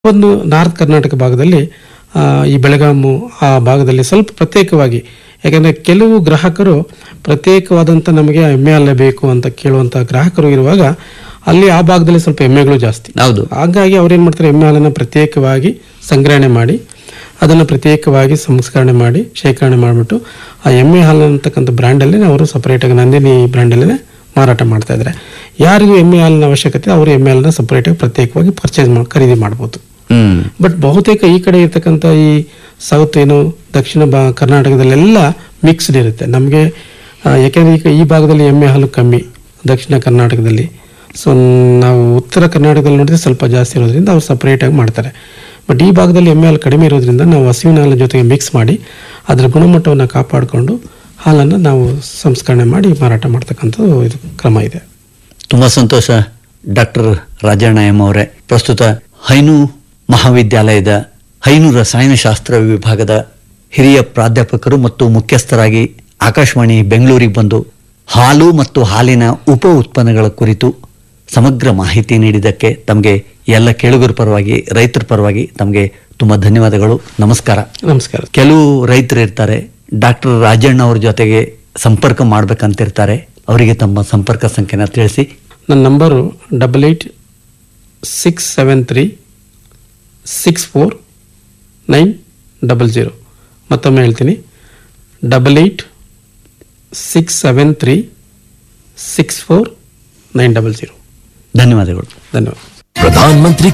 ಒಂದು ನಾರ್ತ್ ಕರ್ನಾಟಕ ಭಾಗದಲ್ಲಿ ಆ, ಈ ಬೆಳಗಾಮು ಆ ಭಾಗದಲ್ಲಿ ಸ್ವಲ್ಪ ಪ್ರತ್ಯೇಕವಾಗಿ ಯಾಕಂದರೆ ಕೆಲವು ಗ್ರಾಹಕರು ಪ್ರತ್ಯೇಕವಾದಂಥ ನಮಗೆ ಎಮ್ಮೆ ಹಾಲೇ ಬೇಕು ಅಂತ ಕೇಳುವಂಥ ಗ್ರಾಹಕರು ಇರುವಾಗ ಅಲ್ಲಿ ಆ ಭಾಗದಲ್ಲಿ ಸ್ವಲ್ಪ ಎಮ್ಮೆಗಳು ಜಾಸ್ತಿ ಹೌದು ಹಾಗಾಗಿ ಅವ್ರೇನು ಮಾಡ್ತಾರೆ ಎಮ್ಮೆ ಹಾಲನ್ನು ಪ್ರತ್ಯೇಕವಾಗಿ ಸಂಗ್ರಹಣೆ ಮಾಡಿ ಅದನ್ನು ಪ್ರತ್ಯೇಕವಾಗಿ ಸಂಸ್ಕರಣೆ ಮಾಡಿ ಶೇಖರಣೆ ಮಾಡಿಬಿಟ್ಟು ಆ ಎಮ್ಮೆ ಹಾಲು ಅಂತಕ್ಕಂಥ ಬ್ರ್ಯಾಂಡಲ್ಲಿ ಅವರು ಸಪ್ರೇಟಾಗಿ ನಂದಿನಿ ಬ್ರ್ಯಾಂಡಲ್ಲೇ ಮಾರಾಟ ಮಾಡ್ತಾ ಇದ್ದಾರೆ ಯಾರಿಗೂ ಎಮ್ಮೆ ಹಾಲಿನ ಅವಶ್ಯಕತೆ ಅವರು ಎಮ್ಮೆ ಹಾಲನ್ನ ಸಪ್ರೇಟಾಗಿ ಪ್ರತ್ಯೇಕವಾಗಿ ಪರ್ಚೇಸ್ ಮಾಡಿ ಖರೀದಿ ಮಾಡ್ಬೋದು ಹ್ಮ್ ಬಟ್ ಬಹುತೇಕ ಈ ಕಡೆ ಇರ್ತಕ್ಕಂಥ ಈ ಸೌತ್ ಏನು ದಕ್ಷಿಣ ಬಾ ಕರ್ನಾಟಕದಲ್ಲೆಲ್ಲ ಮಿಕ್ಸ್ಡ್ ಇರುತ್ತೆ ನಮಗೆ ಯಾಕೆಂದರೆ ಈಗ ಈ ಭಾಗದಲ್ಲಿ ಎಮ್ಮೆ ಹಾಲು ಕಮ್ಮಿ ದಕ್ಷಿಣ ಕರ್ನಾಟಕದಲ್ಲಿ ಸೊ ನಾವು ಉತ್ತರ ಕರ್ನಾಟಕದಲ್ಲಿ ನೋಡಿದ್ರೆ ಸ್ವಲ್ಪ ಜಾಸ್ತಿ ಇರೋದ್ರಿಂದ ಅವ್ರು ಸಪ್ರೇಟಾಗಿ ಮಾಡ್ತಾರೆ ಬಟ್ ಈ ಭಾಗದಲ್ಲಿ ಎಮ್ಮೆ ಹಾಲು ಕಡಿಮೆ ಇರೋದ್ರಿಂದ ನಾವು ಹಸುವಿನ ಹಾಲಿನ ಜೊತೆಗೆ ಮಿಕ್ಸ್ ಮಾಡಿ ಅದರ ಗುಣಮಟ್ಟವನ್ನು ಕಾಪಾಡಿಕೊಂಡು ಹಾಲನ್ನು ನಾವು ಸಂಸ್ಕರಣೆ ಮಾಡಿ ಮಾರಾಟ ಮಾಡ್ತಕ್ಕಂಥದ್ದು ಇದು ಕ್ರಮ ಇದೆ ತುಂಬಾ ಸಂತೋಷ ಡಾಕ್ಟರ್ ರಾಜಣ್ಣ ಎಂ ಅವರೇ ಪ್ರಸ್ತುತ ಹೈನು ಮಹಾವಿದ್ಯಾಲಯದ ಹೈನು ರಸಾಯನಶಾಸ್ತ್ರ ವಿಭಾಗದ ಹಿರಿಯ ಪ್ರಾಧ್ಯಾಪಕರು ಮತ್ತು ಮುಖ್ಯಸ್ಥರಾಗಿ ಆಕಾಶವಾಣಿ ಬೆಂಗಳೂರಿಗೆ ಬಂದು ಹಾಲು ಮತ್ತು ಹಾಲಿನ ಉಪ ಉತ್ಪನ್ನಗಳ ಕುರಿತು ಸಮಗ್ರ ಮಾಹಿತಿ ನೀಡಿದ್ದಕ್ಕೆ ತಮಗೆ ಎಲ್ಲ ಕೇಳುಗರ ಪರವಾಗಿ ರೈತರ ಪರವಾಗಿ ತಮಗೆ ತುಂಬ ಧನ್ಯವಾದಗಳು ನಮಸ್ಕಾರ ನಮಸ್ಕಾರ ಕೆಲವು ರೈತರು ಇರ್ತಾರೆ ಡಾಕ್ಟರ್ ರಾಜಣ್ಣ ಅವ್ರ ಜೊತೆಗೆ ಸಂಪರ್ಕ ಮಾಡ್ಬೇಕಂತಿರ್ತಾರೆ ಅವರಿಗೆ ತಮ್ಮ ಸಂಪರ್ಕ ಸಂಖ್ಯೆನ ತಿಳಿಸಿ ನನ್ನ number double eight six seven three six four nine double zero ಮತ್ತೊಮ್ಮೆ ಹೇಳ್ತೀನಿ double eight six seven three six four nine double zero ಧನ್ಯವಾದಗಳು ಧನ್ಯವಾದ प्रधानमंत्री